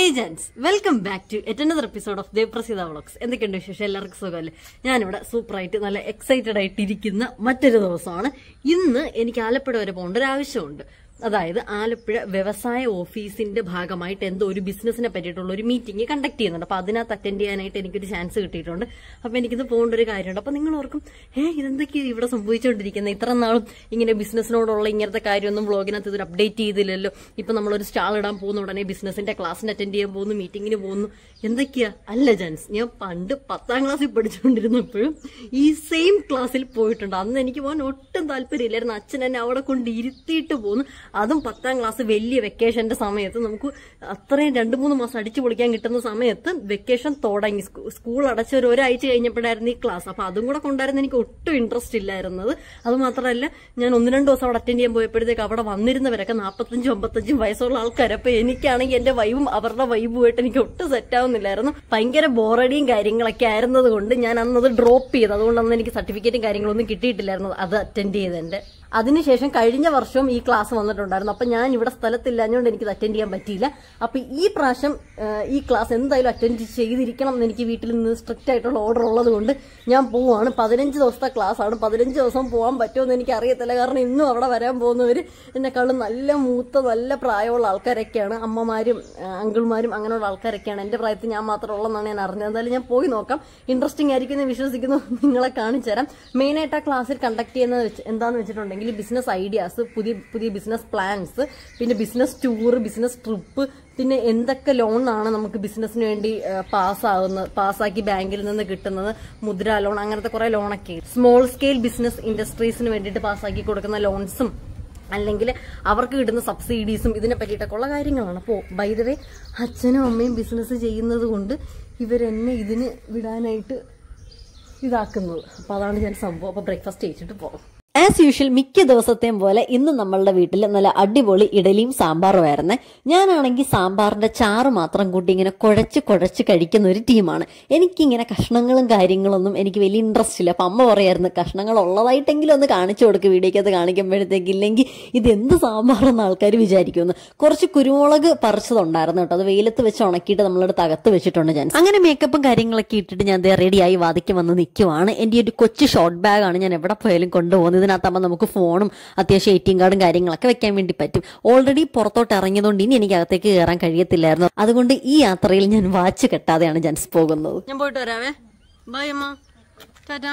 Gents welcome back to yet another episode of Devaprasiddha vlogs എന്തൊക്കെയുണ്ട് വിശേഷം എല്ലാവർക്കും സുഖമല്ലേ ഞാനിവിടെ സൂപ്പറായിട്ട് നല്ല എക്സൈറ്റഡ് ആയിട്ട് ഇരിക്കുന്ന മറ്റൊരു ദിവസമാണ് ഇന്ന് എനിക്ക് ആലപ്പുഴ വരെ പോകേണ്ട ഒരു ആവശ്യമുണ്ട് അതായത് ആലപ്പുഴ വ്യവസായ ഓഫീസിന്റെ ഭാഗമായിട്ട് എന്തോ ഒരു ബിസിനസിനെ പറ്റിയിട്ടുള്ള ഒരു മീറ്റിംഗ് കണ്ടക്ട് ചെയ്യുന്നുണ്ട് അപ്പൊ അതിനകത്ത് അറ്റൻഡ് ചെയ്യാനായിട്ട് എനിക്കൊരു ചാൻസ് കിട്ടിയിട്ടുണ്ട് അപ്പൊ എനിക്കിത് പോകേണ്ട ഒരു കാര്യമുണ്ട് അപ്പൊ നിങ്ങൾ ഓർക്കും ഏ ഇതെന്തൊക്കെയാ ഇവിടെ സംഭവിച്ചുകൊണ്ടിരിക്കുന്നത് ഇത്ര നാളും ഇങ്ങനെ ബിസിനസ്സിനോടുള്ള ഇങ്ങനത്തെ കാര്യമൊന്നും വ്ളോഗിനകത്ത് ഇതൊരു അപ്ഡേറ്റ് ചെയ്തില്ലല്ലോ ഇപ്പൊ നമ്മളൊരു സ്റ്റാൾ ഇടാൻ പോകുന്ന ഉടനെ ബിസിനസിന്റെ ക്ലാസ്സിന് അറ്റൻഡ് ചെയ്യാൻ പോകുന്നു മീറ്റിംഗിന് പോകുന്നു എന്തൊക്കെയാ അല്ല ജാൻസ് ഞാൻ പണ്ട് പത്താം ക്ലാസ്സിൽ പഠിച്ചുകൊണ്ടിരുന്നപ്പോഴും ഈ സെയിം ക്ലാസ്സിൽ പോയിട്ടുണ്ട് അന്ന് എനിക്ക് പോകാൻ ഒട്ടും താല്പര്യമില്ലായിരുന്നു അച്ഛൻ എന്നെ അവിടെ കൊണ്ട് ഇരുത്തിയിട്ട് പോന്നു അതും പത്താം ക്ലാസ് വലിയ വെക്കേഷന്റെ സമയത്ത് നമുക്ക് അത്രയും രണ്ടു മൂന്ന് മാസം അടിച്ചു പൊളിക്കാൻ കിട്ടുന്ന സമയത്ത് വെക്കേഷൻ തുടങ്ങി സ്കൂ- സ്കൂൾ അടച്ച ഒരു ഒരാഴ്ച കഴിഞ്ഞപ്പോഴായിരുന്നു ഈ ക്ലാസ് അപ്പൊ അതും കൂടെ കൊണ്ടായിരുന്നു എനിക്ക് ഒട്ടും ഇൻട്രസ്റ്റ് ഇല്ലായിരുന്നത് അത് മാത്രമല്ല ഞാൻ ഒന്ന് രണ്ട് ദിവസം അവിടെ അറ്റൻഡ് ചെയ്യാൻ പോയപ്പോഴത്തേക്ക് അവിടെ വന്നിരുന്നവരൊക്കെ നാൽപ്പത്തഞ്ചും അമ്പത്തഞ്ചും വയസ്സുള്ള ആൾക്കാർ അപ്പൊ എനിക്കാണെങ്കിൽ എന്റെ വൈബും അവരുടെ വൈബുമായിട്ട് എനിക്ക് ഒട്ടും സെറ്റ് ആവുന്നില്ലായിരുന്നു ഭയങ്കര ബോറടിയും കാര്യങ്ങളൊക്കെ ആയിരുന്നത് കൊണ്ട് ഞാൻ അന്നത് ഡ്രോപ്പ് ചെയ്തു അതുകൊണ്ട് അന്ന് എനിക്ക് സർട്ടിഫിക്കറ്റും കാര്യങ്ങളൊന്നും കിട്ടിയിട്ടില്ലായിരുന്നു അത് അറ്റൻഡ് ചെയ്തതിന്റെ അതിനുശേഷം കഴിഞ്ഞ വർഷവും ഈ ക്ലാസ് വന്നിട്ടുണ്ടായിരുന്നു അപ്പൊ ഞാൻ ഇവിടെ സ്ഥലത്തില്ലാഞ്ഞുകൊണ്ട് എനിക്ക് അറ്റൻഡ് ചെയ്യാൻ പറ്റിയില്ല അപ്പൊ ഈ പ്രാവശ്യം ആ, ഈ ക്ലാസ് എന്തായാലും അറ്റൻഡ് ചെയ്തിരിക്കണം എന്ന് എനിക്ക് വീട്ടിൽ നിന്ന് സ്ട്രിക്റ്റ് ആയിട്ടുള്ള ഓർഡർ ഉള്ളത് കൊണ്ട് ഞാൻ പോവാണ് പതിനഞ്ച് ദിവസത്തെ ക്ലാസ് ആണ് പതിനഞ്ച് ദിവസം പോകാൻ പറ്റുമെന്ന് എനിക്ക് അറിയത്തില്ല കാരണം ഇന്നും അവിടെ വരാൻ പോകുന്നവർ എന്നെക്കാളും നല്ല മൂത്ത നല്ല പ്രായമുള്ള ആൾക്കാരൊക്കെയാണ് അമ്മമാരും ആ, അങ്കിൾമാരും അങ്ങനെയുള്ള ആൾക്കാരൊക്കെയാണ് എന്റെ പ്രായത്തിൽ ഞാൻ മാത്രം ഉള്ളതെന്നാണ് ഞാൻ അറിഞ്ഞത് എന്തായാലും ഞാൻ പോയി നോക്കാം ഇൻട്രസ്റ്റിംഗ് ആയിരിക്കും എന്ന് വിശ്വസിക്കുന്നു നിങ്ങളെ കാണിച്ചു തരാം മെയിനായിട്ട് ആ ക്ലാസ്സിൽ കണ്ടക്ട് ചെയ്യുന്നത് വെച്ച് എന്താന്ന് വെച്ചിട്ടുണ്ടെങ്കിൽ ബിസിനസ് ഐഡിയാസ് പുതിയ പുതിയ ബിസിനസ് പ്ലാൻസ് പിന്നെ ബിസിനസ് ടൂർ ബിസിനസ് ട്രിപ്പ് പിന്നെ എന്തൊക്കെ ലോണാണ് നമുക്ക് ബിസിനസ്സിന് വേണ്ടി പാസ്സാകുന്നത് പാസ്സാക്കി ബാങ്കിൽ നിന്ന് കിട്ടുന്നത് മുദ്ര ലോൺ അങ്ങനത്തെ കുറെ ലോണൊക്കെ സ്മോൾ സ്കെയിൽ ബിസിനസ് ഇൻഡസ്ട്രീസിന് വേണ്ടിയിട്ട് പാസ്സാക്കി കൊടുക്കുന്ന ലോൺസും അല്ലെങ്കിൽ അവർക്ക് കിട്ടുന്ന സബ്സിഡീസും ഇതിനെ പറ്റിയിട്ടൊക്കെ ഉള്ള കാര്യങ്ങളാണ് അപ്പോൾ ബൈ ദ വേ അച്ഛനും അമ്മയും ബിസിനസ് ചെയ്യുന്നത് കൊണ്ട് ഇവരെന്നെ ഇതിന് വിടാനായിട്ട് ഇതാക്കുന്നത് അപ്പോൾ അതാണ് ഞാൻ സംഭവം അപ്പോൾ ബ്രേക്ക്ഫാസ്റ്റ് കഴിച്ചിട്ട് പോകും ആസ് യൂഷ്വൽ മിക്ക ദിവസത്തെയും പോലെ ഇന്ന് നമ്മളുടെ വീട്ടിൽ നല്ല അടിപൊളി ഇഡലിയും സാമ്പാറും ആയിരുന്നേ ഞാനാണെങ്കിൽ സാമ്പാറിന്റെ ചാറ് മാത്രം കൂട്ടി ഇങ്ങനെ കുഴച്ച് കുഴച്ച് കഴിക്കുന്ന ഒരു ടീമാണ് എനിക്കിങ്ങനെ കഷ്ണങ്ങളും കാര്യങ്ങളൊന്നും എനിക്ക് വലിയ ഇൻട്രസ്റ്റ് ഇല്ല അപ്പം അമ്മ പറയായിരുന്നു കഷ്ണങ്ങൾ ഉള്ളതായിട്ടെങ്കിലും ഒന്ന് കാണിച്ചു കൊടുക്ക് വീഡിയോക്കകത്ത് കാണിക്കുമ്പോഴത്തേക്ക് ഇല്ലെങ്കിൽ ഇത് എന്ത് സാമ്പാറെന്ന് ആൾക്കാർ വിചാരിക്കുമെന്ന് കുറച്ച് കുരുമുളക് പറിച്ചതുണ്ടായിരുന്നു കേട്ടോ അത് വെയിലത്ത് വെച്ച് ഉണക്കിയിട്ട് നമ്മളെടുത്ത് അകത്ത് വെച്ചിട്ടുണ്ട് ഞാൻ അങ്ങനെ മേക്കപ്പും കാര്യങ്ങളൊക്കെ ഇട്ടിട്ട് ഞാൻ ദേ റെഡിയായി വാദിക്ക് വന്ന് നിൽക്കുവാണ് എൻ്റെ ഒരു കൊച്ചു ഷോർട്ട് ബാഗാണ് ഞാൻ എവിടെ പോയാലും കൊണ്ടുപോകുന്നത് ഇതിനകത്താകുമ്പോൾ നമുക്ക് ഫോണും അത്യാവശ്യം എ ടി എം കാർഡും കാര്യങ്ങളൊക്കെ വെക്കാൻ വേണ്ടി പറ്റും ഓൾറെഡി പുറത്തോട്ട് ഇറങ്ങിയതുകൊണ്ട് ഇനി എനിക്ക് അകത്തേക്ക് കയറാൻ കഴിയത്തില്ലായിരുന്നു അതുകൊണ്ട് ഈ യാത്രയിൽ ഞാൻ വാച്ച് കെട്ടാതെയാണ് ജൻസ് പോകുന്നത് ഞാൻ പോയിട്ട് വരാവേ ബൈ അമ്മ ടാറ്റാ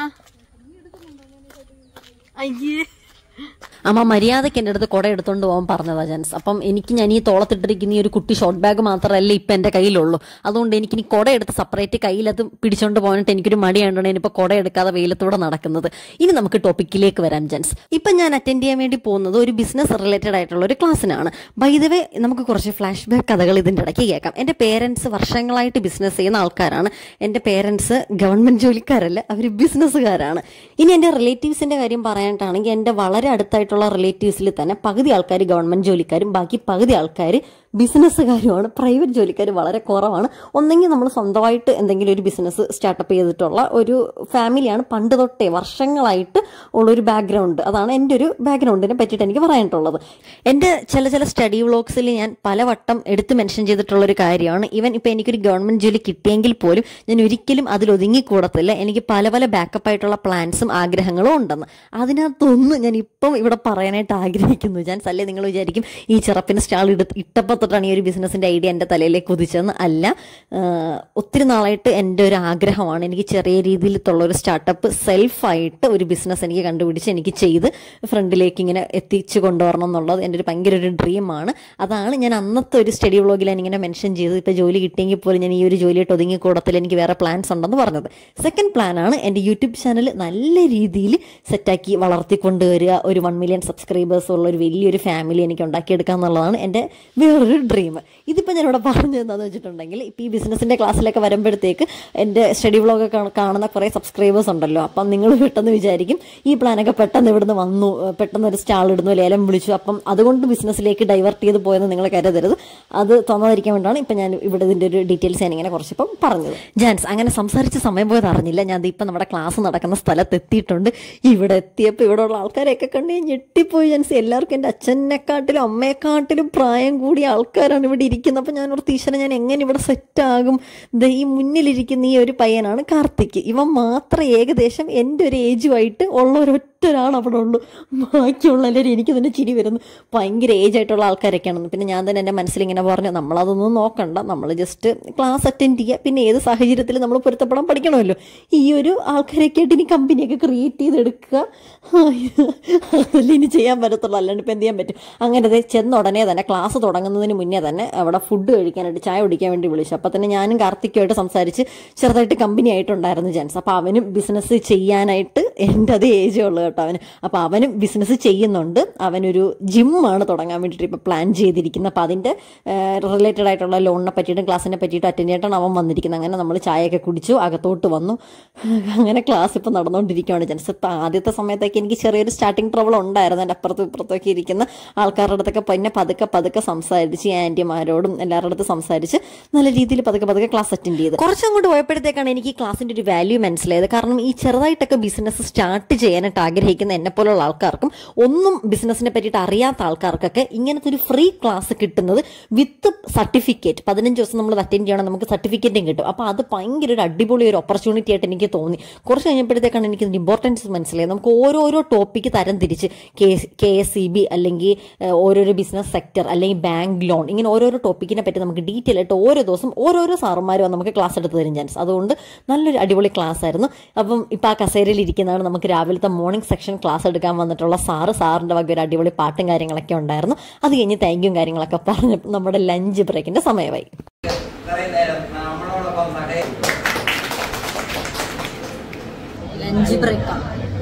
അയ്യേ അമ്മ മര്യാദയ്ക്ക് എൻ്റെ അടുത്ത് കുട എടുത്തോണ്ട് പോകാൻ പറഞ്ഞതാ ജാൻസ് അപ്പം എനിക്ക് ഞാൻ ഈ തോളത്തിട്ടിരിക്കുന്ന ഈ ഒരു കുട്ടി ഷോർട്ട് ബാഗ് മാത്രമല്ല ഇപ്പം എൻ്റെ കയ്യിലുള്ളൂ അതുകൊണ്ട് എനിക്ക് ഇനി കുട എടുത്ത് സെപ്പറേറ്റ് കയ്യിലത് പിടിച്ചോണ്ട് പോകാനായിട്ട് എനിക്കൊരു മടിയായതുകൊണ്ട് ഞാനിപ്പോൾ കുട എടുക്കാതെ വെയിലത്തൂടെ നടക്കുന്നത് ഇനി നമുക്ക് ടോപ്പിക്കിലേക്ക് വരാം ജാൻസ് ഇപ്പം ഞാൻ അറ്റൻഡ് ചെയ്യാൻ വേണ്ടി പോകുന്നത് ഒരു ബിസിനസ് റിലേറ്റഡ് ആയിട്ടുള്ള ഒരു ക്ലാസ്സിനാണ് വൈദവേ നമുക്ക് കുറച്ച് ഫ്ലാഷ് ബാക്ക് കഥകൾ ഇതിൻ്റെ ഇടയ്ക്ക് കേൾക്കാം എൻ്റെ പേരൻസ് വർഷങ്ങളായിട്ട് ബിസിനസ് ചെയ്യുന്ന ആൾക്കാരാണ് എൻ്റെ പേരൻസ് ഗവൺമെൻറ് ജോലിക്കാരല്ല അവർ ബിസിനസ്സുകാരാണ് ഇനി എൻ്റെ റിലേറ്റീവ്സിൻ്റെ കാര്യം പറയാനായിട്ടാണെങ്കിൽ എൻ്റെ വളരെ അടുത്തായിട്ടുള്ള റിലേറ്റീവ്സിൽ തന്നെ പകുതി ആൾക്കാർ ഗവൺമെൻറ് ജോലിക്കാരും ബാക്കി പകുതി ആൾക്കാർ ബിസിനസ്സുകാരുമാണ് പ്രൈവറ്റ് ജോലിക്കാർ വളരെ കുറവാണ് ഒന്നെങ്കിൽ നമ്മൾ സ്വന്തമായിട്ട് എന്തെങ്കിലും ഒരു ബിസിനസ് സ്റ്റാർട്ടപ്പ് ചെയ്തിട്ടുള്ള ഒരു ഫാമിലിയാണ് പണ്ട് തൊട്ടേ വർഷങ്ങളായിട്ട് ഉള്ളൊരു ബാക്ക്ഗ്രൗണ്ട് അതാണ് എൻ്റെ ഒരു ബാക്ക്ഗ്രൗണ്ടിനെ പറ്റിയിട്ട് എനിക്ക് പറയാനായിട്ടുള്ളത് എൻ്റെ ചില ചില സ്റ്റഡി വ്ളോഗ്സിൽ ഞാൻ പലവട്ടം എടുത്ത് മെൻഷൻ ചെയ്തിട്ടുള്ള ഒരു കാര്യമാണ് ഈവൻ ഇപ്പം എനിക്കൊരു ഗവൺമെൻറ് ജോലി കിട്ടിയെങ്കിൽ പോലും ഞാൻ ഒരിക്കലും അതിൽ ഒതുങ്ങിക്കൂടത്തില്ല എനിക്ക് പല പല ബാക്കപ്പ് ആയിട്ടുള്ള പ്ലാൻസും ആഗ്രഹങ്ങളും ഉണ്ടെന്ന് അതിനകത്തൊന്നും ഞാൻ ഇപ്പം ഇവിടെ പറയാനായിട്ട് ആഗ്രഹിക്കുന്നു ഞാൻ അല്ലേ നിങ്ങൾ വിചാരിക്കും ഈ ചെറുപ്പിന് സ്റ്റാൾ എടുത്ത് ഇട്ടപ്പോൾ തൊട്ടാണ് ഈ ഒരു ബിസിനസ്സിൻ്റെ ഐഡിയ എൻ്റെ തലയിലേക്ക് ഉദിച്ചതെന്ന് അല്ല ആഹ് ഒത്തിരി നാളായിട്ട് എൻ്റെ ഒരു ആഗ്രഹമാണ് എനിക്ക് ചെറിയ രീതിയിലുള്ള ഒരു സ്റ്റാർട്ടപ്പ് സെൽഫായിട്ട് ഒരു ബിസിനസ് എനിക്ക് കണ്ടുപിടിച്ച് എനിക്ക് ചെയ്ത് ഫ്രണ്ടിലേക്ക് ഇങ്ങനെ എത്തിച്ചു കൊണ്ടുവരണം എന്നുള്ളത് എൻ്റെ ഒരു ഭയങ്കര ഒരു ഡ്രീമാണ് അതാണ് ഞാൻ അന്നത്തെ ഒരു സ്റ്റഡി വ്ളോഗിൽ ഞാൻ ഇങ്ങനെ മെൻഷൻ ചെയ്തത് ഇപ്പോൾ ജോലി കിട്ടിയെങ്കിൽ പോലും ഞാൻ ഈ ഒരു ജോലിയായിട്ട് ഒതുങ്ങിക്കൂടത്തിൽ എനിക്ക് വേറെ പ്ലാൻസ് ഉണ്ടെന്ന് പറഞ്ഞത് സെക്കൻഡ് പ്ലാനാണ് എൻ്റെ യൂട്യൂബ് ചാനൽ നല്ല രീതിയിൽ സെറ്റാക്കി വളർത്തിക്കൊണ്ടുവരിക ഒരു വൺ മില്യൺ സബ്സ്ക്രൈബേഴ്സ് ഉള്ള ഒരു വലിയൊരു ഫാമിലി എനിക്ക് ഉണ്ടാക്കിയെടുക്കുക എന്നുള്ളതാണ് എൻ്റെ വേറൊരു ഡ്രീം ഇതിപ്പോൾ ഞാനിവിടെ പറഞ്ഞു എന്താണെന്ന് വെച്ചിട്ടുണ്ടെങ്കിൽ ഇപ്പോൾ ഈ ബിസിനസ്സിൻ്റെ ക്ലാസ്സിലൊക്കെ വരുമ്പോഴത്തേക്ക് എൻ്റെ സ്റ്റഡി വ്ളോഗ് കാണുന്ന കുറേ സബ്സ്ക്രൈബേഴ്സ് ഉണ്ടല്ലോ അപ്പം നിങ്ങൾ പെട്ടെന്ന് വിചാരിക്കും ഈ പ്ലാനൊക്കെ പെട്ടെന്ന് ഇവിടുന്ന് വന്നു പെട്ടെന്ന് ഒരു സ്റ്റാൾ ഇടുന്നു ലേലം വിളിച്ചു അപ്പം അതുകൊണ്ട് ബിസിനസ്സിലേക്ക് ഡൈവേർട്ട് ചെയ്ത് പോയെന്ന് നിങ്ങൾ കരുതരുത് അത് തോന്നാതിരിക്കാൻ വേണ്ടിയാണ് ഇപ്പം ഞാൻ ഇവിടെ ഇതിൻ്റെ ഒരു ഡീറ്റെയിൽസ് ഞാൻ ഇങ്ങനെ കുറച്ചിപ്പം പറഞ്ഞത് ജാൻസ് അങ്ങനെ സംസാരിച്ച സമയം പോയത് അറിഞ്ഞില്ല ഞാൻ ദേ ഇപ്പം നമ്മുടെ ക്ലാസ് നടക്കുന്ന സ്ഥലത്ത് എത്തിയിട്ടുണ്ട് ഇവിടെ എത്തിയപ്പോൾ ഇവിടെ ഉള്ള ആൾക്കാരെയൊക്കെ കണ്ട് ഞാൻ ഞെട്ടിപ്പോയി ജാൻസ് എല്ലാവർക്കും എൻ്റെ അച്ഛനെക്കാട്ടിലും അമ്മയെക്കാട്ടിലും പ്രായം കൂടിയ ആൾക്കാരാണ് ഇവിടെ ഇരിക്കുന്നത് അപ്പം ഞാൻ ഓർത്ത് ഈശ്വരൻ ഞാൻ എങ്ങനെ ഇവിടെ സെറ്റാകും ദേ ഈ മുന്നിലിരിക്കുന്ന ഈ ഒരു പയ്യനാണ് കാർത്തിക് ഇവൻ മാത്രം ഏകദേശം എൻ്റെ ഒരു ഏജുമായിട്ട് ഉള്ള ഒരൊറ്റ ഒരാൾ അവിടെ ഉള്ളൂ ബാക്കിയുള്ള എല്ലാവരും എനിക്ക് തന്നെ ചിരി വരുന്നു ഭയങ്കര ഏജ് ആയിട്ടുള്ള ആൾക്കാരൊക്കെയാണെന്ന് പിന്നെ ഞാൻ തന്നെ എൻ്റെ മനസ്സിൽ ഇങ്ങനെ പറഞ്ഞു നമ്മളതൊന്നും നോക്കണ്ട നമ്മൾ ജസ്റ്റ് ക്ലാസ് അറ്റൻഡ് ചെയ്യുക പിന്നെ ഏത് സാഹചര്യത്തിൽ നമ്മൾ പൊരുത്തപ്പെടാൻ പഠിക്കണമല്ലോ ഈ ഒരു ആൾക്കാരൊക്കെ ആയിട്ട് ഇനി കമ്പനിയൊക്കെ ക്രിയേറ്റ് ചെയ്തെടുക്കുക അതല്ലേ ഇനി ചെയ്യാൻ പറ്റത്തുള്ളൂ അല്ലാണ്ട് ഇപ്പം എന്ത് ചെയ്യാൻ പറ്റും അങ്ങനെ ദേ ചെന്ന ഉടനെ തന്നെ ക്ലാസ് തുടങ്ങുന്നതിന് മുന്നേ തന്നെ അവിടെ ഫുഡ് കഴിക്കാനായിട്ട് ചായ കുടിക്കാൻ വേണ്ടി വിളിച്ചു അപ്പം തന്നെ ഞാനും കാർത്തിക്കുമായിട്ട് സംസാരിച്ച് ചെറുതായിട്ട് കമ്പനി ആയിട്ടുണ്ടായിരുന്നു ജെൻസ് അപ്പോൾ അവനും ബിസിനസ് ചെയ്യാനായിട്ട് എൻ്റെ അതേ ഏജേ ഉള്ളൂ കേട്ടോ അവന് അപ്പോൾ അവനും ബിസിനസ് ചെയ്യുന്നുണ്ട് അവനൊരു ജിമ്മാണ് തുടങ്ങാൻ വേണ്ടിയിട്ട് ഇപ്പോൾ പ്ലാൻ ചെയ്തിരിക്കുന്നത് അപ്പോൾ അതിൻ്റെ റിലേറ്റഡ് ആയിട്ടുള്ള ലോണിനെ പറ്റിയിട്ടും ക്ലാസ്സിനെ പറ്റിയിട്ടും അറ്റൻഡ് ചെയ്തിട്ടാണ് അവൻ വന്നിരിക്കുന്നത് അങ്ങനെ നമ്മൾ ചായയൊക്കെ കുടിച്ചു അകത്തോട്ട് വന്നു അങ്ങനെ ക്ലാസ് ഇപ്പോൾ നടന്നുകൊണ്ടിരിക്കുകയാണ് ജെൻസ് ഇപ്പം ആദ്യത്തെ സമയത്തൊക്കെ എനിക്ക് ചെറിയൊരു സ്റ്റാർട്ടിങ് ട്രബിൾ ഉണ്ടായിരുന്നു എൻ്റെ അപ്പുറത്തും ഇപ്പുറത്തൊക്കെ ഇരിക്കുന്ന ആൾക്കാരുടെ അടുത്തൊക്കെ പിന്നെ പതുക്കെ പതുക്കെ സംസാരിച്ച് ഈ ആൻറ്റിമാരോടും എല്ലാവരുടെ അടുത്ത് സംസാരിച്ച് നല്ല രീതിയിൽ പതുക്കെ പതുക്കെ ക്ലാസ് അറ്റൻഡ് ചെയ്ത് കുറച്ചങ്ങോട്ട് പോയപ്പോഴത്തേക്കാണ് എനിക്ക് ഈ ക്ലാസ്സിൻ്റെ ഒരു വാല്യൂ മനസ്സിലായത് കാരണം ഈ ചെറുതായിട്ടൊക്കെ ബിസിനസ് സ്റ്റാർട്ട് ചെയ്യാനായിട്ട് ആഗ്രഹിക്കുന്ന എന്നെ പോലുള്ള ആൾക്കാർക്കും ഒന്നും ബിസിനസ്സിനെ പറ്റിയിട്ട് അറിയാത്ത ആൾക്കാർക്കൊക്കെ ഇങ്ങനത്തെ ഒരു ഫ്രീ ക്ലാസ് കിട്ടുന്നത് വിത്ത് സർട്ടിഫിക്കറ്റ് പതിനഞ്ച് ദിവസം നമ്മൾ അറ്റൻഡ് ചെയ്യണം നമുക്ക് സർട്ടിഫിക്കറ്റും കിട്ടും അപ്പോൾ അത് ഭയങ്കര ഒരു അടിപൊളി ഒരു ഓപ്പർച്യൂണിറ്റി ആയിട്ട് എനിക്ക് തോന്നി കുറച്ച് കഴിഞ്ഞപ്പോഴത്തേക്കാണ് എനിക്ക് ഇതിൻ്റെ ഇമ്പോർട്ടൻസ് മനസ്സിലായത് നമുക്ക് ഓരോരോ ടോപ്പിക്ക് തരം തിരിച്ച് K K S C B അല്ലെങ്കിൽ ഏഹ്, ഓരോരോ ബിസിനസ് സെക്ടർ അല്ലെങ്കിൽ ബാങ്ക് ലോൺ ഇങ്ങനെ ഓരോരോ ടോപ്പിക്കിനെ പറ്റി നമുക്ക് ഡീറ്റെയിൽ ആയിട്ട് ഓരോ ദിവസം ഓരോരോ സാറുമാരും നമുക്ക് ക്ലാസ് എടുത്ത് തരും ചാൻസ് അതുകൊണ്ട് നല്ലൊരു അടിപൊളി ക്ലാസ് ആയിരുന്നു അപ്പം ഇപ്പം ആ കസേരയിൽ ഇരിക്കുന്നതാണ് നമുക്ക് രാവിലത്തെ മോർണിംഗ് സെക്ഷൻ ക്ലാസ് എടുക്കാൻ വന്നിട്ടുള്ള സാറ് സാറിൻ്റെ വക ഒരു അടിപൊളി പാട്ടും കാര്യങ്ങളൊക്കെ ഉണ്ടായിരുന്നു അത് കഴിഞ്ഞ് താങ്ക്യും കാര്യങ്ങളൊക്കെ പറഞ്ഞ് നമ്മുടെ ലഞ്ച് ബ്രേക്കിൻ്റെ സമയമായി ഇത്രയും നേരം നമ്മളോടൊപ്പം നടയിൽ ലഞ്ച് ബ്രേക്കാണ്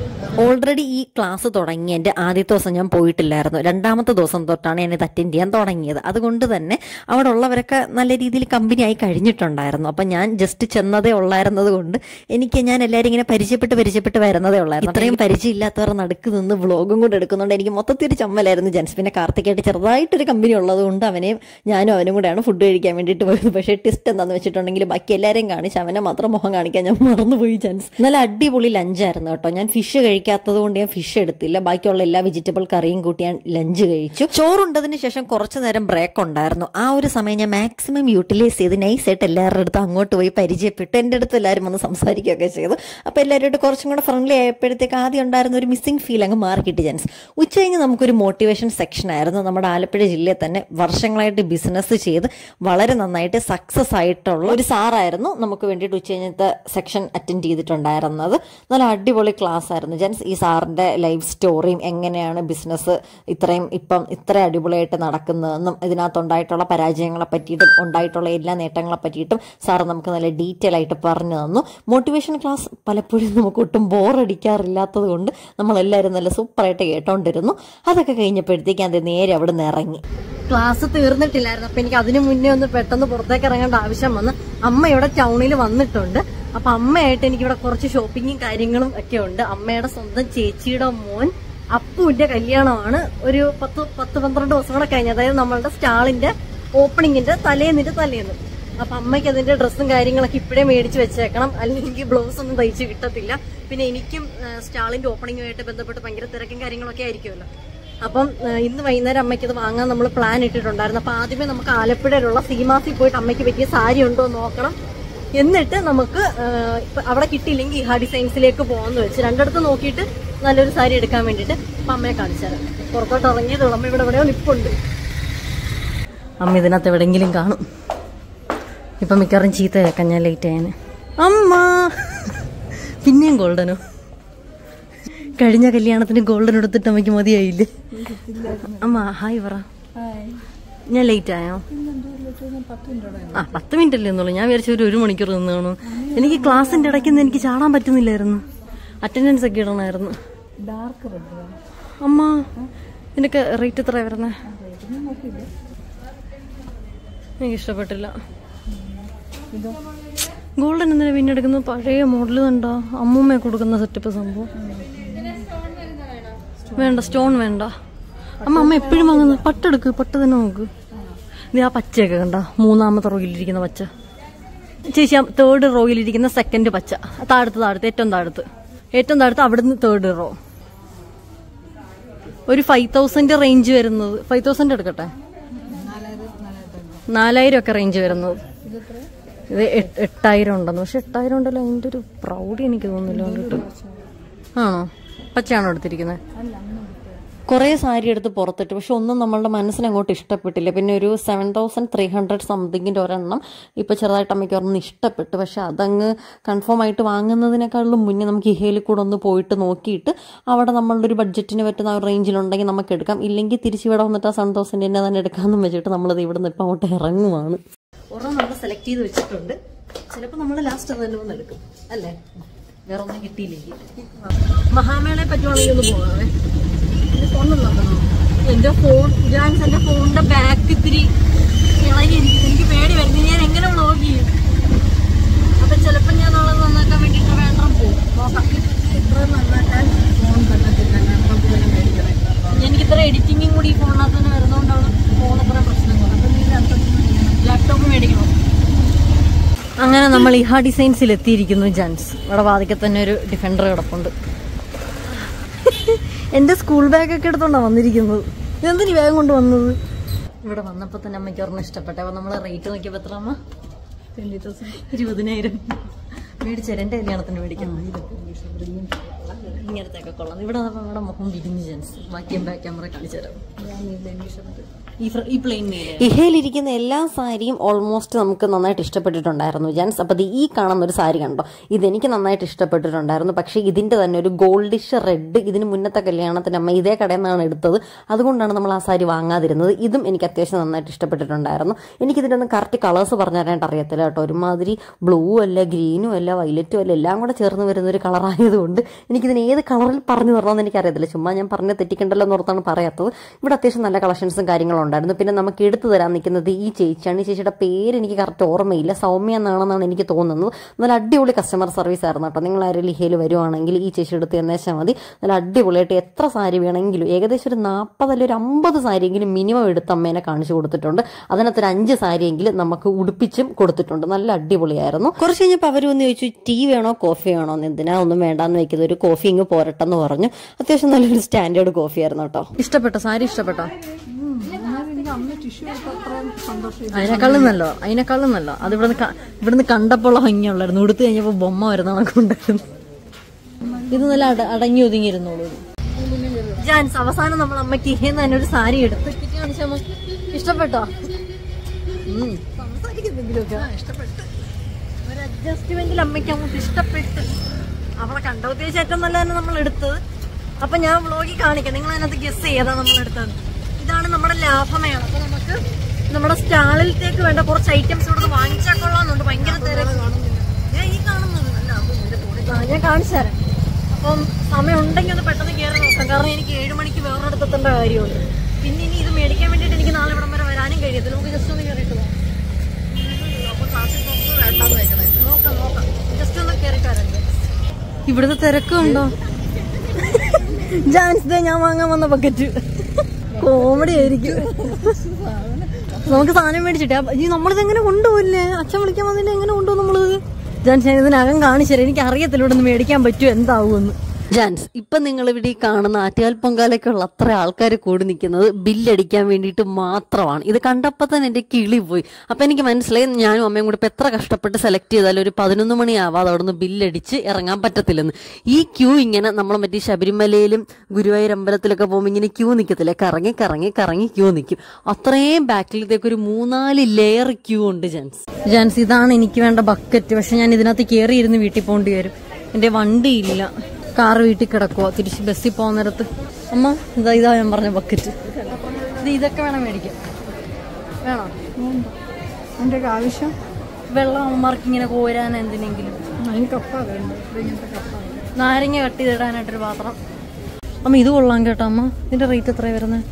ഓൾറെഡി ഈ ക്ലാസ് തുടങ്ങിയതിൻ്റെ ആദ്യത്തെ ദിവസം ഞാൻ പോയിട്ടില്ലായിരുന്നു രണ്ടാമത്തെ ദിവസം തൊട്ടാണ് ഞാൻ ഇത് അറ്റൻഡ് ചെയ്യാൻ തുടങ്ങിയത് അതുകൊണ്ട് തന്നെ അവിടെ ഉള്ളവരൊക്കെ നല്ല രീതിയിൽ കമ്പനി ആയി കഴിഞ്ഞിട്ടുണ്ടായിരുന്നു അപ്പം ഞാൻ ജസ്റ്റ് ചെന്നതേ ഉള്ളായിരുന്നത് കൊണ്ട് എനിക്ക് ഞാൻ എല്ലാവരും ഇങ്ങനെ പരിചയപ്പെട്ട് പരിചയപ്പെട്ട് വരുന്നതേ ഉള്ളായിരുന്നു അത്രയും പരിചയമില്ലാത്തവർ നടുക്ക് നിന്ന് വ്ളോഗും കൂടെ എടുക്കുന്നുണ്ട് എനിക്ക് മൊത്തത്തിൽ ഒരു ചമ്മലായിരുന്നു ജെൻസ് പിന്നെ കാർത്തികായിട്ട് ചെറുതായിട്ടൊരു കമ്പനി ഉള്ളത് കൊണ്ട് അവനെയും ഞാനും അവനും കൂടെയാണ് ഫുഡ് കഴിക്കാൻ വേണ്ടിയിട്ട് പോയത് പക്ഷേ ടെസ്റ്റ് എന്താണെന്ന് വെച്ചിട്ടുണ്ടെങ്കിൽ ബാക്കി എല്ലാവരെയും കാണിച്ച് അവനെ മാത്രം മുഖം കാണിക്കാൻ ഞാൻ മറന്നുപോയി ചാൻസ് നല്ല അടിപൊളി ലഞ്ചായിരുന്നു കേട്ടോ ഞാൻ ഫിഷ് കഴിക്കാത്തത് കൊണ്ട് ഞാൻ ഫിഷ് എടുത്തില്ല ബാക്കിയുള്ള എല്ലാ വെജിറ്റബിൾ കറിയും കൂട്ടി ഞാൻ ലഞ്ച് കഴിച്ചു ചോറുണ്ടതിന് ശേഷം കുറച്ച് നേരം ബ്രേക്ക് ഉണ്ടായിരുന്നു ആ ഒരു സമയം ഞാൻ മാക്സിമം യൂട്ടിലൈസ് ചെയ്ത് നൈസായിട്ട് എല്ലാവരുടെ അടുത്ത് അങ്ങോട്ട് പോയി പരിചയപ്പെട്ടു എൻ്റെ അടുത്ത് എല്ലാവരും വന്ന് സംസാരിക്കുകയൊക്കെ ചെയ്തു അപ്പോൾ എല്ലാവരുമായിട്ട് കുറച്ചും കൂടെ ഫ്രണ്ട്ലി ആയപ്പോഴത്തേക്ക് ആദ്യം ഉണ്ടായിരുന്ന ഒരു മിസ്സിംഗ് ഫീൽ അങ്ങ് മാറി കിട്ടി ജെൻസ് ഉച്ച കഴിഞ്ഞ് നമുക്കൊരു മോട്ടിവേഷൻ സെക്ഷൻ ആയിരുന്നു നമ്മുടെ ആലപ്പുഴ ജില്ലയിൽ തന്നെ വർഷങ്ങളായിട്ട് ബിസിനസ് ചെയ്ത് വളരെ നന്നായിട്ട് സക്സസ് ആയിട്ടുള്ള ഒരു സാറായിരുന്നു നമുക്ക് വേണ്ടിയിട്ട് ഉച്ച കഴിഞ്ഞത്തെ സെക്ഷൻ അറ്റൻഡ് ചെയ്തിട്ടുണ്ടായിരുന്നത് നല്ല അടിപൊളി ക്ലാസ് ആയിരുന്നു ജെൻസ് ഈ സാറിൻ്റെ ലൈഫ് സ്റ്റോറിയും എങ്ങനെയാണ് ബിസിനസ് ഇത്രയും ഇപ്പം ഇത്ര അടിപൊളിയായിട്ട് നടക്കുന്നതെന്നും ഇതിനകത്തുണ്ടായിട്ടുള്ള പരാജയങ്ങളെ പറ്റിയിട്ടും ഉണ്ടായിട്ടുള്ള എല്ലാ നേട്ടങ്ങളെ പറ്റിയിട്ടും സാർ നമുക്ക് നല്ല ഡീറ്റെയിൽ ആയിട്ട് പറഞ്ഞു തന്നു മോട്ടിവേഷൻ ക്ലാസ് പലപ്പോഴും നമുക്ക് ഒട്ടും ബോറടിക്കാറില്ലാത്തത് കൊണ്ട് നമ്മളെല്ലാവരും നല്ല സൂപ്പറായിട്ട് കേട്ടോണ്ടിരുന്നു അതൊക്കെ കഴിഞ്ഞപ്പോഴത്തേക്ക് അത് നേരെ അവിടെ നിന്ന് ഇറങ്ങി ക്ലാസ് തീർന്നിട്ടില്ലായിരുന്നു അപ്പൊ എനിക്ക് അതിനു മുന്നേ ഒന്ന് പെട്ടെന്ന് പുറത്തേക്ക് ഇറങ്ങേണ്ട ആവശ്യം വന്ന് അമ്മ ഇവിടെ ടൗണിൽ വന്നിട്ടുണ്ട് അപ്പൊ അമ്മയായിട്ട് എനിക്ക് ഇവിടെ കുറച്ച് ഷോപ്പിങ്ങും കാര്യങ്ങളും ഒക്കെ ഉണ്ട് അമ്മയുടെ സ്വന്തം ചേച്ചിയുടെ മോൻ അപ്പുവിന്റെ കല്യാണമാണ് ഒരു പത്ത് പത്ത് പന്ത്രണ്ട് ദിവസം കൂടെ കഴിഞ്ഞ് അതായത് നമ്മളുടെ സ്റ്റാളിന്റെ ഓപ്പണിങ്ങിന്റെ തലേന്നിന്റെ തലേന്ന് അപ്പൊ അമ്മയ്ക്ക് അതിന്റെ ഡ്രസ്സും കാര്യങ്ങളൊക്കെ ഇപ്പോഴേ മേടിച്ച് വെച്ചേക്കണം അല്ലെങ്കിൽ ബ്ലൗസ് ഒന്നും തയ്ച്ച് കിട്ടത്തില്ല പിന്നെ എനിക്കും ആ, സ്റ്റാളിന്റെ ഓപ്പണിങ്ങുമായിട്ട് ബന്ധപ്പെട്ട് ഭയങ്കര തിരക്കും കാര്യങ്ങളൊക്കെ ആയിരിക്കുമല്ലോ അപ്പം ആ, ഇന്ന് വൈകുന്നേരം അമ്മയ്ക്ക് ഇത് വാങ്ങാൻ നമ്മൾ പ്ലാൻ ഇട്ടിട്ടുണ്ടായിരുന്നു അപ്പൊ ആദ്യമേ നമുക്ക് ആലപ്പുഴയിലുള്ള സീമാസിൽ പോയിട്ട് അമ്മയ്ക്ക് പറ്റിയ സാരി ഉണ്ടോ എന്ന് നോക്കണം എന്നിട്ട് നമുക്ക് ആ, ഇപ്പൊ അവിടെ കിട്ടിയില്ലെങ്കിൽ ഇഹാ ഡിസൈൻസിലേക്ക് പോകാന്ന് വെച്ച് രണ്ടിടത്ത് നോക്കിയിട്ട് നല്ലൊരു സാരി എടുക്കാൻ വേണ്ടിയിട്ട് അപ്പൊ അമ്മയെ കാണിച്ചു തരാം പുറത്തോട്ട് ഇറങ്ങിയതുള്ളൂ അമ്മ ഇവിടെ എവിടെയോ നിപ്പുണ്ട് അമ്മ ഇതിനകത്ത് എവിടെയെങ്കിലും കാണും ഇപ്പൊ മിക്കവാറും ചീത്ത കേൾക്കാൻ ഞാൻ ലേറ്റ് ആയന് അമ്മ പിന്നെയും ഗോൾഡനോ കഴിഞ്ഞ കല്യാണത്തിന് ഗോൾഡൻ എടുത്തിട്ട് അമ്മയ്ക്ക് മതിയായില്ലേ അമ്മ ഹായ് പറ ഞാൻ ലേറ്റ് ആയോ ആ പത്ത് മിനിറ്റ് അല്ലേ എന്നുള്ളൂ ഞാൻ വിചാരിച്ച ഒരു ഒരു മണിക്കൂർ നിന്ന് കാണും എനിക്ക് ക്ലാസ്സിന്റെ ഇടയ്ക്ക് നിന്ന് എനിക്ക് ചാടാൻ പറ്റുന്നില്ലായിരുന്നു അറ്റൻഡൻസ് ഒക്കെ ഇടണമായിരുന്നു അമ്മ നിനക്ക് റേറ്റ് എത്ര വരുന്നേ എനിക്ക് ഇഷ്ടപ്പെട്ടില്ല ഗോൾഡൻ എന്തിനാ പിന്നെ എടുക്കുന്നത് പഴയ മോഡൽ കണ്ടോ അമ്മൂമ്മ കൊടുക്കുന്ന സെറ്റപ്പ് സംഭവം വേണ്ട സ്റ്റോൺ വേണ്ട അമ്മ അമ്മ എപ്പോഴും വാങ്ങുന്നത് പട്ടെടുക്ക് പട്ട് തന്നെ നോക്ക് ഇത് ആ പച്ചയൊക്കെ കണ്ട മൂന്നാമത്തെ റോയിലിരിക്കുന്ന പച്ച ചേച്ചി ആ തേർഡ് റോയിലിരിക്കുന്ന സെക്കൻഡ് പച്ച താഴത്ത് താഴത്ത് ഏറ്റവും താഴത്ത് ഏറ്റവും താഴത്ത് അവിടുന്ന് തേർഡ് റോ ഒരു ഫൈവ് തൗസൻഡ് റേഞ്ച് വരുന്നത് ഫൈവ് തൗസൻഡ് എടുക്കട്ടെ നാലായിരം ഒക്കെ റേഞ്ച് വരുന്നത് ഇത് എട്ട്- എട്ടായിരം ഉണ്ടെന്ന് പക്ഷെ എട്ടായിരം ഉണ്ടല്ലോ അതിന്റെ ഒരു പ്രൗഡി എനിക്ക് തോന്നുന്നില്ല കണ്ടിട്ട് ആണോ പച്ചയാണോ എടുത്തിരിക്കുന്നത് കുറേ സാരി എടുത്ത് പുറത്തിട്ട് പക്ഷെ ഒന്നും നമ്മളുടെ മനസ്സിന് അങ്ങോട്ട് ഇഷ്ടപ്പെട്ടില്ല പിന്നെ ഒരു സെവൻ തൗസൻഡ് ത്രീ ഹൺഡ്രഡ് സംതിങ്ങിൻ്റെ ഒരെണ്ണം ഇപ്പോൾ ചെറുതായിട്ട് അമ്മയ്ക്ക് ഒരെണ്ണം ഇഷ്ടപ്പെട്ടു പക്ഷെ അതങ്ങ് കൺഫേം ആയിട്ട് വാങ്ങുന്നതിനേക്കാളും മുന്നേ നമുക്ക് ഇഹയിൽ കൂടെ ഒന്ന് പോയിട്ട് നോക്കിയിട്ട് അവിടെ നമ്മളുടെ ഒരു ബഡ്ജറ്റിന് പറ്റുന്ന ആ ഒരു റേഞ്ചിലുണ്ടെങ്കിൽ നമുക്ക് എടുക്കാം ഇല്ലെങ്കിൽ തിരിച്ച് ഇവിടെ വന്നിട്ട് ആ സെവൻ തൗസൻഡ് തന്നെ തന്നെ എടുക്കാമെന്നും വെച്ചിട്ട് നമ്മളത് ഇവിടെ നിന്ന് ഇപ്പം അങ്ങോട്ട് ഇറങ്ങുവാണ് ഒരെണ്ണം നമ്മൾ സെലക്ട് ചെയ്ത് വെച്ചിട്ടുണ്ട് ചിലപ്പോൾ നമ്മൾ ലാസ്റ്റ് അത് തന്നെ ഒന്ന് എടുക്കും അല്ലേ വേറെ ഒന്നും കിട്ടിയില്ലെങ്കിൽ മഹാമേളയെ പറ്റുവാണെങ്കിൽ ഒന്ന് പോകാവേ എന്റെ ഫോൺ നോക്കണം എന്റെ ഫോൺ ഞാൻ എന്റെ ഫോണിന്റെ ബാക്ക് ഇത്തിരി ഇളകിയിരിക്കുന്നു എനിക്ക് പേടി വരുന്നു ഞാൻ എങ്ങനെ വ്ളോഗ് ചെയ്യും അപ്പൊ ചിലപ്പോ ഞാൻ നാളെ നന്നാക്കാൻ വേണ്ടിട്ട് വേണ്ട പോകും നോക്കാം എനിക്ക് ഇത്ര എഡിറ്റിംഗും കൂടി ഈ ഫോണിനകത്ത് തന്നെ വരുന്നതുകൊണ്ടാണ് ഫോൺ ഇത്ര പ്രശ്നങ്ങൾ ലാപ്ടോപ്പ് മേടിക്കണം അങ്ങനെ നമ്മൾ ഇഹ ഡിസൈൻസിൽ എത്തിയിരിക്കുന്നു ജാൻസ് ഇവിടെ വാതിക്കൽ തന്നെ ഒരു ഡിഫൻഡർ കിടപ്പുണ്ട് എന്റെ സ്കൂൾ ബാഗൊക്കെ എടുത്തോണ്ടാ വന്നിരിക്കുന്നത് എന്തിനു ബാഗ് കൊണ്ട് വന്നത് ഇവിടെ വന്നപ്പോ തന്നെ അമ്മയ്ക്ക് ഒരെണ്ണം ഇഷ്ടപ്പെട്ടെ അപ്പൊ നമ്മള് റേറ്റ് നോക്കിയപ്പോ എത്ര അമ്മ ഇരുപതിനായിരം മേടിച്ചേരാ എന്റെ കല്യാണത്തിന് മേടിക്കണം ഇങ്ങനത്തെ ഒക്കെ കൊള്ളാം ഇവിടെ വന്നപ്പോ നമ്മുടെ മുഖം വിരിഞ്ഞ് ജാൻസ് ബാക്കി ബാക്ക് ക്യാമറ കാണിച്ചു തരാം ഈ ഫ്ര- ഈ പ്ലെയിൻ മീല് ഇഹയിലിരിക്കുന്ന എല്ലാ സാരിയും ഓൾമോസ്റ്റ് നമുക്ക് നന്നായിട്ട് ഇഷ്ടപ്പെട്ടിട്ടുണ്ടായിരുന്നു ജാൻസ് അപ്പോൾ ഇത് ഈ കാണുന്ന ഒരു സാരി കണ്ടോ ഇതെനിക്ക് നന്നായിട്ട് ഇഷ്ടപ്പെട്ടിട്ടുണ്ടായിരുന്നു പക്ഷേ ഇതിൻ്റെ തന്നെ ഒരു ഗോൾഡിഷ് റെഡ് ഇതിന് മുന്നത്തെ കല്യാണത്തിന് അമ്മ ഇതേ കടയിൽ നിന്നാണ് എടുത്തത് അതുകൊണ്ടാണ് നമ്മൾ ആ സാരി വാങ്ങാതിരുന്നത് ഇതും എനിക്ക് അത്യാവശ്യം നന്നായിട്ട് ഇഷ്ടപ്പെട്ടിട്ടുണ്ടായിരുന്നു എനിക്കിതിൻ്റെ ഒന്നും കറക്റ്റ് കളേഴ്സ് പറഞ്ഞു തരാനായിട്ട് അറിയത്തില്ല കേട്ടോ ഒരുമാതിരി ബ്ലൂ അല്ല ഗ്രീനും അല്ല വയലറ്റും അല്ല എല്ലാം കൂടെ ചേർന്ന് വരുന്ന ഒരു കളറായതുകൊണ്ട് എനിക്കിതിന് ഏത് കളറിൽ പറഞ്ഞു തരണമെന്ന് എനിക്കറിയത്തില്ല ചുമ്മാ ഞാൻ പറഞ്ഞ് തെറ്റിക്കണ്ടല്ലോ എന്ന് ഓർത്താണ് പറയാത്തത് ഇവിടെ അത്യാവശ്യം നല്ല കളക്ഷൻസും കാര്യങ്ങളും ഉണ്ടായിരുന്നു പിന്നെ നമുക്ക് എടുത്തു തരാൻ നിൽക്കുന്നത് ഈ ചേച്ചിയാണ് ഈ ചേച്ചിയുടെ പേര് എനിക്ക് കറക്റ്റ് ഓർമ്മയില്ല സൗമ്യ എന്നാണെന്നാണ് എനിക്ക് തോന്നുന്നത് നല്ല അടിപൊളി കസ്റ്റമർ സർവീസ് ആയിരുന്നു കേട്ടോ നിങ്ങൾ ആരും ലിഹയിൽ വരുവാണെങ്കിൽ ഈ ചേച്ചി എടുത്ത് തന്നേച്ചാൽ മതി നല്ല അടിപൊളിയായിട്ട് എത്ര സാരി വേണമെങ്കിലും ഏകദേശം ഒരു നാൽപ്പത് അല്ലെങ്കിൽ ഒരു അമ്പത് സാരിയെങ്കിലും മിനിമം എടുത്ത് അമ്മേനെ കാണിച്ചു കൊടുത്തിട്ടുണ്ട് അതിനകത്ത് ഒരു അഞ്ച് സാരിയെങ്കിലും നമുക്ക് ഉടുപ്പിച്ചും കൊടുത്തിട്ടുണ്ട് നല്ല അടിപൊളിയായിരുന്നു കുറച്ച് കഴിഞ്ഞപ്പോൾ അവർ വന്ന് ചോദിച്ചു ടീ വേണോ കോഫി വേണോ എന്ന് എന്തിനാ ഒന്നും വേണ്ടാന്ന് വെക്കുന്നത് ഒരു കോഫി ഇങ്ങ് പോരട്ടെന്ന് പറഞ്ഞു അത്യാവശ്യം നല്ലൊരു സ്റ്റാൻഡേർഡ് കോഫി ആയിരുന്നു കേട്ടോ ഇഷ്ടപ്പെട്ടോ സാരി ഇഷ്ടപ്പെട്ടോ അതിനേക്കാളും നല്ലോ അതിനേക്കാളും നല്ലോ അത് ഇവിടുന്ന് ക- ഇവിടുന്ന് കണ്ടപ്പോൾ ഭംഗിയുള്ളായിരുന്നു ഉടുത്ത് കഴിഞ്ഞപ്പോ ബൊമ്മ വരുന്ന കണക്കുണ്ടായിരുന്നു ഇത് നല്ല അട- അടങ്ങി ഒതുങ്ങിയിരുന്നോളൂ ജാൻസ് അവസാനം നമ്മൾ അമ്മയ്ക്ക് ഇഹേന്ന് തന്നെ ഒരു സാരി എടുത്ത് ഇട്ടിട്ട് കാണിച്ചമ്മ ഇഷ്ടപ്പെട്ടോ ഉം. സംസാരിക്കുന്നെങ്കിലുമൊക്കെ ഇഷ്ടപ്പെട്ടു ഒരു അഡ്ജസ്റ്റ്മെന്റിൽ അമ്മയ്ക്ക് അങ്ങോട്ട് ഇഷ്ടപ്പെട്ട് അവളെ കണ്ട ഉദ്ദേശിച്ച് ഏറ്റവും നല്ല തന്നെ നമ്മൾ എടുത്തത് അപ്പൊ ഞാൻ വ്ളോഗിൽ കാണിക്കാം നിങ്ങൾ അതിനകത്ത് ഗസ് ചെയ്താ നമ്മൾ എടുത്തത് ഇതാണ് നമ്മുടെ ലാഭമേള അപ്പൊ നമുക്ക് നമ്മുടെ സ്റ്റാളിലത്തേക്ക് വേണ്ട കുറച്ച് ഐറ്റംസ് ഇവിടെ വാങ്ങിച്ചാൽ കൊള്ളാന്നുണ്ട് ഭയങ്കര തിരക്ക് ഞാൻ ഈ കാണുന്നത് അല്ല, അത് നിന്റെ phone ൽ കാണാം. ഞാൻ കാണിച്ചു തരാം അപ്പം സമയം ഉണ്ടെങ്കിൽ ഒന്ന് പെട്ടെന്ന് കയറി നോക്കാം കാരണം എനിക്ക് ഏഴ് മണിക്ക് വേറൊരിടത്ത് എത്തേണ്ട കാര്യമുണ്ട് പിന്നെ ഇനി ഇത് മേടിക്കാൻ വേണ്ടിയിട്ട് എനിക്ക് നാളെ ഇവിടം വരെ വരാനും കഴിയത്തില്ല നമുക്ക് ജസ്റ്റ് ഒന്ന് കയറിയിട്ട് പോകാം നോക്കാം നോക്കാം ജസ്റ്റ് ഒന്ന് കയറിയിട്ട് വരാം ഇവിടുത്തെ തിരക്കുണ്ടോ ജാൻസ് ദേ ഞാൻ വാങ്ങാൻ വന്ന ബക്കറ്റ് കോമഡി ആയിരിക്കും നമുക്ക് സാധനം മേടിച്ചിട്ടേ ഈ നമ്മളിത് എങ്ങനെ കൊണ്ടുപോയില്ലേ അച്ഛൻ വിളിക്കാൻ വന്നില്ല എങ്ങനെ കൊണ്ടുപോകും നമ്മള് ജാൻസ് ഞാൻ ഇതിനകം കാണിച്ചു തരാം എനിക്ക് അറിയത്തില്ല ഇവിടെ നിന്ന് മേടിക്കാൻ പറ്റുമോ എന്താവുമെന്ന് ജാൻസ് ഇപ്പം നിങ്ങൾ ഇവിടെ ഈ കാണുന്ന ആറ്റുകാൽ പൊങ്കാലയ്ക്കുള്ള അത്ര ആൾക്കാർ കൂടി നിൽക്കുന്നത് ബില്ലടിക്കാൻ വേണ്ടിയിട്ട് മാത്രമാണ് ഇത് കണ്ടപ്പോൾ തന്നെ എൻ്റെ കിളി പോയി അപ്പം എനിക്ക് മനസ്സിലായി ഞാനും അമ്മയും കൂടി ഇപ്പം എത്ര കഷ്ടപ്പെട്ട് സെലക്ട് ചെയ്താലും ഒരു പതിനൊന്ന് മണിയാവാതെ അവിടെ നിന്ന് ബില്ലടിച്ച് ഇറങ്ങാൻ പറ്റത്തില്ലെന്ന് ഈ ക്യൂ ഇങ്ങനെ നമ്മൾ മറ്റേ ശബരിമലയിലും ഗുരുവായൂർ അമ്പലത്തിലൊക്കെ പോകുമ്പോൾ ഇങ്ങനെ ക്യൂ നിൽക്കത്തില്ലേ കറങ്ങി കറങ്ങി കറങ്ങി ക്യൂ നിൽക്കും അത്രയും ബാക്കിലത്തേക്ക് ഒരു മൂന്നാല് ലെയർ ക്യൂ ഉണ്ട് ജാൻസ് ജാൻസ് ഇതാണ് എനിക്ക് വേണ്ട ബക്കറ്റ് പക്ഷെ ഞാൻ ഇതിനകത്ത് കയറി ഇരുന്ന് വീട്ടിൽ പോകേണ്ടി വരും എൻ്റെ വണ്ടിയില്ല കാർ വീട്ടിൽ കിടക്കുവോ തിരിച്ച് ബസ്സിൽ പോകുന്ന നേരത്ത് അമ്മ ഇതാ ഇതാ ഞാൻ പറഞ്ഞ ബക്കറ്റ് ഇത് ഇതൊക്കെ വേണം മേടിക്കാൻ വേണോ എൻ്റെ ഒരു ആവശ്യം വെള്ളം അമ്മമാർക്ക് ഇങ്ങനെ കോരാൻ എന്തിനെങ്കിലും അതിന് കപ്പ വേണ്ട ഇങ്ങനത്തെ കപ്പ നാരങ്ങ കട്ട് ചെയ്തിടാനായിട്ടൊരു പാത്രം അമ്മ ഇത് കൊള്ളാം കേട്ടോ അമ്മ ഇതിന്റെ റേറ്റ് എത്രയാണ് വരുന്നത്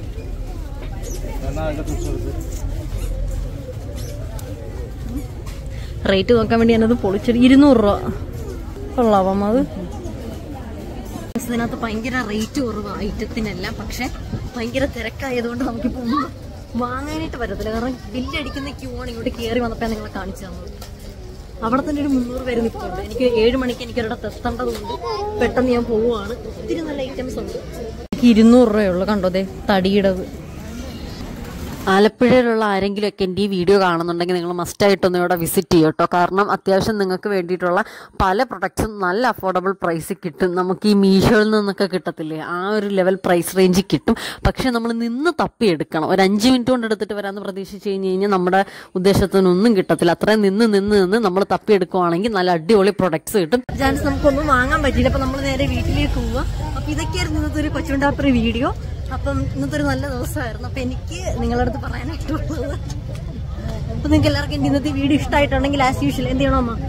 റേറ്റ് നോക്കാൻ വേണ്ടി ഞാനത് പൊളിച്ചത് ഇരുന്നൂറ് രൂപ കൊള്ളാം അമ്മ അത് ഇതിനകത്ത് ഭയങ്കര റേറ്റ് കുറവ് ഐറ്റത്തിനെല്ലാം പക്ഷെ ഭയങ്കര തിരക്കായതുകൊണ്ട് നമുക്കിപ്പോൾ ഒന്നും വാങ്ങാനായിട്ട് പറ്റത്തില്ല കാരണം ബില്ലടിക്കുന്ന ക്യൂ ആണ് ഇങ്ങോട്ട് കയറി വന്നപ്പോൾ നിങ്ങളെ കാണിച്ചു തന്നത് അവിടെ തന്നെ ഒരു മുന്നൂറ് പേര് നിൽക്കുന്നുണ്ട് എനിക്ക് ഏഴ് മണിക്ക് എനിക്ക് ഒരിടത്ത് എത്തേണ്ടതുണ്ട് പെട്ടെന്ന് ഞാൻ പോവുകയാണ് ഒത്തിരി നല്ല ഐറ്റംസ് ഉണ്ട് എനിക്ക് ഇരുന്നൂറ് രൂപയുള്ളൂ കണ്ടോ ദേ തടിയുടേത് ആലപ്പുഴയിലുള്ള ആരെങ്കിലും ഒക്കെ എൻ്റെ ഈ വീഡിയോ കാണുന്നുണ്ടെങ്കിൽ നിങ്ങൾ മസ്റ്റായിട്ടൊന്ന് ഇവിടെ വിസിറ്റ് ചെയ്യും കേട്ടോ കാരണം അത്യാവശ്യം നിങ്ങൾക്ക് വേണ്ടിയിട്ടുള്ള പല പ്രൊഡക്ട്സും നല്ല അഫോർഡബിൾ പ്രൈസിൽ കിട്ടും നമുക്ക് ഈ മീഷോയിൽ നിന്നൊക്കെ കിട്ടത്തില്ലേ ആ ഒരു ലെവൽ പ്രൈസ് റേഞ്ചിൽ കിട്ടും പക്ഷേ നമ്മൾ നിന്ന് തപ്പിയെടുക്കണം ഒരു അഞ്ച് മിനിറ്റ് കൊണ്ട് എടുത്തിട്ട് വരാമെന്ന് പ്രതീക്ഷിച്ച് കഴിഞ്ഞ് കഴിഞ്ഞാൽ നമ്മുടെ ഉദ്ദേശത്തിനൊന്നും കിട്ടത്തില്ല അത്രയും നിന്ന് നിന്ന് നിന്ന് നമ്മൾ തപ്പിയെടുക്കുവാണെങ്കിൽ നല്ല അടിപൊളി പ്രൊഡക്ട്സ് കിട്ടും ചാൻസ് നമുക്കൊന്നും വാങ്ങാൻ പറ്റിയില്ല അപ്പം നമ്മൾ നേരെ വീട്ടിലേക്ക് പോവുക അപ്പം ഇതൊക്കെയായിരുന്നു ഇന്നത്തെ ഒരു കൊച്ചുണ്ടാപ്പറി വീഡിയോ അപ്പം ഇന്നത്തെ ഒരു നല്ല ദിവസമായിരുന്നു അപ്പം എനിക്ക് നിങ്ങളുടെ അടുത്ത് പറയാനായിട്ടുള്ളത് അപ്പം നിങ്ങൾക്ക് എല്ലാവർക്കും എൻ്റെ ഇന്നത്തെ വീഡിയോ ഇഷ്ടമായിട്ടുണ്ടെങ്കിൽ ആസ് യൂഷ്വൽ എന്ത് ചെയ്യണം അമ്മ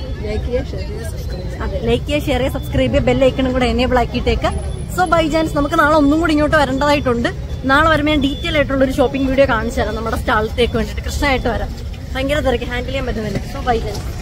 അതെ ലൈക്ക് ചെയ്യുക ഷെയർ ചെയ്യുക സബ്സ്ക്രൈബ് ചെയ്യുക ബെല്ലൈക്കണും കൂടെ എനേബിൾ ആക്കിയിട്ടേക്ക് സോ ബൈ ചാൻസ് നമുക്ക് നാളെ ഒന്നും കൂടി ഇങ്ങോട്ട് വരേണ്ടതായിട്ടുണ്ട് നാളെ വരുമ്പോൾ ഞാൻ ഡീറ്റെയിൽ ആയിട്ടുള്ള ഒരു ഷോപ്പിംഗ് വീഡിയോ കാണിച്ചു തരാം നമ്മുടെ സ്റ്റാളത്തേക്ക് വേണ്ടിയിട്ട് കൃഷ്ണമായിട്ട് വരാം ഭയങ്കര തിരക്ക് ഹാൻഡിൽ ചെയ്യാൻ പറ്റുന്നില്ല സോ ബൈ ചാൻസ്